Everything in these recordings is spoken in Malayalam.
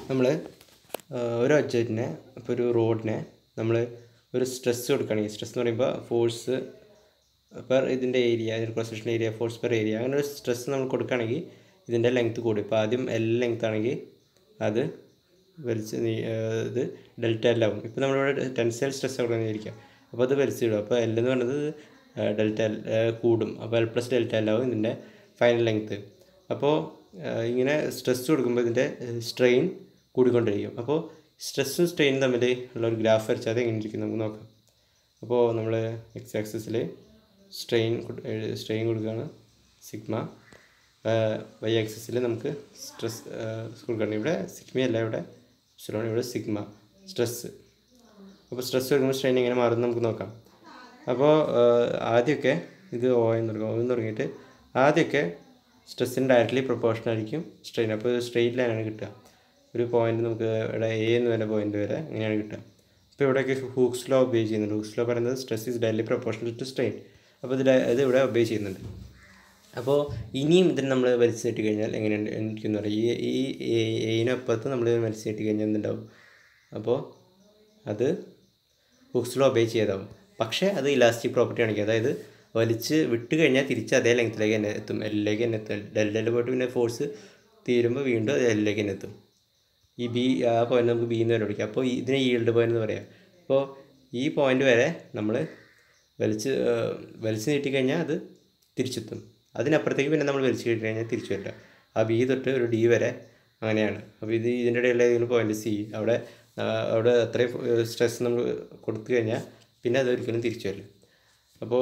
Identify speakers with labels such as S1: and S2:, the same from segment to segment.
S1: നമ്മൾ ഒരു ഒബ്ജക്റ്റിനെ ഇപ്പോൾ ഒരു റോഡിനെ നമ്മൾ ഒരു സ്ട്രെസ് കൊടുക്കുകയാണെങ്കിൽ സ്ട്രെസ് എന്ന് പറയുമ്പോൾ ഫോഴ്സ് പെർ ഇതിൻ്റെ area cross section area force per area അങ്ങനെ ഒരു സ്ട്രെസ് നമ്മൾ കൊടുക്കുകയാണെങ്കിൽ ഇതിൻ്റെ ലെങ്ത് കൂടും ഇപ്പോൾ ആദ്യം എൽ ലെങ്ത് ആണെങ്കിൽ അത് വലിച്ച് നീ- ഏഹ് ഇത് ഡെൽറ്റ എൽ ആവും ഇപ്പോൾ നമ്മളിവിടെ ടെൻസൈൽ സ്ട്രെസ് കൊടുക്കാന്നിരിക്കുക അപ്പോൾ അത് വലിച്ചിടും അപ്പോൾ എൽ എന്ന് പറയുന്നത് ഡെൽറ്റ എൽ കൂടും അപ്പോൾ എൽ പ്ലസ് ഡെൽറ്റ എൽ ആവും ഇതിൻ്റെ ഫൈനൽ ലെങ്ത് അപ്പോൾ ഏഹ് ഇങ്ങനെ സ്ട്രെസ് കൊടുക്കുമ്പോൾ ഇതിൻ്റെ സ്ട്രെയിൻ കൂടിക്കൊണ്ടിരിക്കും അപ്പോൾ സ്ട്രെസ്സും സ്ട്രെയിനും തമ്മിൽ ഉള്ള ഒരു ഗ്രാഫ് വരച്ചാൽ അത് എങ്ങനെ ഇരിക്കും നമുക്ക് നോക്കാം അപ്പോൾ നമ്മൾ എക്സ് ആക്സിസിൽ സ്ട്രെയിൻ സ്ട്രെയിൻ കൊടുക്കുകയാണ് സിഗ്മ വൈ ആക്സിസിൽ നമുക്ക് സ്ട്രെസ് കൊടുക്കണം ഇവിടെ സിഗ്മ അല്ല ഇവിടെ എപ്സിലോൺ ഇവിടെ സിഗ്മ സ്ട്രെസ് അപ്പോൾ സ്ട്രെസ് വരുമ്പോൾ സ്ട്രെയിൻ എങ്ങനെ മാറും നമുക്ക് നോക്കാം അപ്പോൾ ആദ്യമൊക്കെ ഇത് ഓ എന്ന് തുടങ്ങും ഓ എന്ന് തുടങ്ങിയിട്ട് ആദ്യമൊക്കെ സ്ട്രെസ്സിന് ഡയറക്റ്റ്ലി പ്രൊപ്പോർഷണൽ ആയിരിക്കും സ്ട്രെയിൻ അപ്പോൾ സ്ട്രെയിറ്റ് ലൈനാണ് കിട്ടുക ഒരു പോയിന്റ് നമുക്ക് ഇവിടെ എ എന്ന് പറയുന്ന പോയിന്റ് വരെ അങ്ങനെയാണ് കിട്ടുക അപ്പോൾ ഇവിടെയൊക്കെ ഹൂക്സ് ലോ ഒബേ ചെയ്യുന്നുണ്ട് ഹൂക്സ് ലോ പറയുന്നത് stress is directly proportional to strain അപ്പോൾ ഇത് ഡയ- ഇത് ഇവിടെ ഒബേ ചെയ്യുന്നുണ്ട് അപ്പോൾ ഇനിയും ഇതിന് നമ്മൾ വലിച്ചു നീട്ടി കഴിഞ്ഞാൽ എങ്ങനെയുണ്ട് എനിക്കെന്ന് പറയാം ഈ ഈ എയിനപ്പുറത്ത് നമ്മൾ വലിച്ചു നീട്ടി കഴിഞ്ഞാൽ എന്തുണ്ടാവും അപ്പോൾ അത് ഹുക്സിൽ ഒബേ ചെയ്താവും പക്ഷേ അത് ഇലാസ്റ്റിക് പ്രോപ്പർട്ടി കാണിക്കും അതായത് വലിച്ച് വിട്ട് കഴിഞ്ഞാൽ തിരിച്ച് അതേ ലെങ്ത്തിലേക്ക് തന്നെ എത്തും എല്ലിലേക്ക് തന്നെ എത്തും ഡെല്ലിൽ പോയിട്ട് പിന്നെ ഫോഴ്സ് തീരുമ്പോൾ വീണ്ടും അത് എല്ലിലേക്ക് തന്നെ എത്തും ഈ ബി ആ പോയിന്റ് നമുക്ക് ബി എന്ന് വരെ വിളിക്കാം അപ്പോൾ ഇതിനെ ഈൽഡ് പോയിന്റ് എന്ന് പറയാം അപ്പോൾ ഈ പോയിന്റ് വരെ നമ്മൾ വലിച്ച് ആ, വലിച്ച് നീട്ടിക്കഴിഞ്ഞാൽ അത് തിരിച്ചെത്തും അതിനപ്പുറത്തേക്ക് പിന്നെ നമ്മൾ വലിച്ചു കിട്ടി കഴിഞ്ഞാൽ തിരിച്ചു വരില്ല ആ ബി തൊട്ട് ഒരു ഡി വരെ അങ്ങനെയാണ് അപ്പോൾ ഇത് ഇതിൻ്റെ ഇടയിലുള്ള ഏതെങ്കിലും പോയിന്റ് സി അവിടെ ആ, അവിടെ അത്രയും സ്ട്രെസ് നമ്മൾ കൊടുത്തു കഴിഞ്ഞാൽ പിന്നെ അതൊരിക്കലും തിരിച്ചു വരില്ല അപ്പോൾ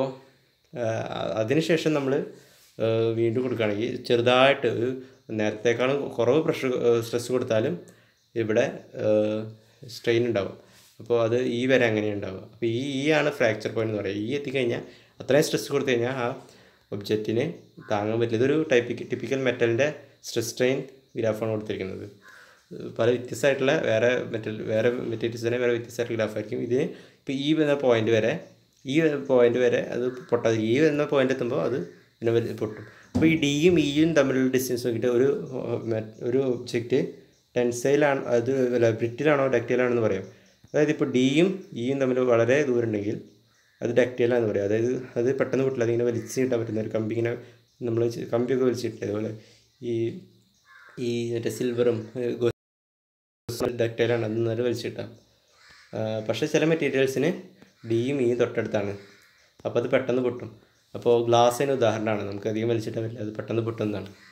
S1: അതിനുശേഷം നമ്മൾ വീണ്ടും കൊടുക്കുകയാണെങ്കിൽ ചെറുതായിട്ട് ഒരു നേരത്തേക്കാളും കുറവ് പ്രഷർ സ്ട്രെസ് കൊടുത്താലും ഇവിടെ സ്ട്രെയിൻ ഉണ്ടാവും അപ്പോൾ അത് ഈ വരെ അങ്ങനെ ഉണ്ടാവുക അപ്പോൾ ഈ ഈ ആണ് ഫ്രാക്ചർ പോയിന്റ് എന്ന് പറയുക ഈ എത്തിക്കഴിഞ്ഞാൽ അത്രയും സ്ട്രെസ് കൊടുത്തു കഴിഞ്ഞാൽ ആ ഒബ്ജക്റ്റിന് താങ്ങാൻ പറ്റില്ല ഇതൊരു ടൈപ്പിക് ടിപ്പിക്കൽ മെറ്റലിൻ്റെ സ്ട്രെസ് സ്ട്രെയിൻ ഗ്രാഫാണ് കൊടുത്തിരിക്കുന്നത് പല വ്യത്യസ്തമായിട്ടുള്ള വേറെ മെറ്റൽ വേറെ മെറ്റീരിയൽസിനെ വേറെ വ്യത്യസ്തമായിട്ടുള്ള ഗ്രാഫായിരിക്കും ഇതിന് ഇപ്പോൾ ഈ വരുന്ന പോയിന്റ് വരെ ഈ പോയിന്റ് വരെ അത് പൊട്ടാതെ ഈ വരുന്ന പോയിന്റ് എത്തുമ്പോൾ അത് പിന്നെ വലി- പൊട്ടും അപ്പോൾ ഈ ഡിയും ഇയും തമ്മിലുള്ള ഡിസ്റ്റൻസ് നോക്കിയിട്ട് ഒരു ഏർ, മെ- ഒരു ഒബ്ജക്റ്റ് ടെൻസൈലാണ് അത് അല്ല ബ്രിറ്റിലാണോ ഡക്റ്റൈലാണെന്ന് പറയാം അതായത് ഇപ്പോൾ ഡിയും ഇയും തമ്മിൽ വളരെ ദൂരം ഉണ്ടെങ്കിൽ അത് ഡക്റ്റൈലാന്ന് പറയാം അതായത് അത് പെട്ടെന്ന് പൊട്ടില്ല അതിങ്ങനെ വലിച്ച് കിട്ടാൻ പറ്റുന്ന ഒരു കമ്പി ഇങ്ങനെ നമ്മൾ കമ്പിയൊക്കെ വലിച്ചിട്ടില്ല അതുപോലെ ഈ ഈ മറ്റേ സിൽവറും ഡക്റ്റൈലാണ് അത് നല്ല വലിച്ചിട്ടാം പക്ഷേ ചില മെറ്റീരിയൽസിന് ഡിയും ഇയും തൊട്ടടുത്താണ് അപ്പോൾ അത് പെട്ടെന്ന് പൊട്ടും അപ്പോൾ ഗ്ലാസ്സിന് ഉദാഹരണമാണ് നമുക്ക് അധികം വലിച്ചിട്ടാൻ പറ്റില്ല അത് പെട്ടെന്ന് പൊട്ടുന്നതാണ്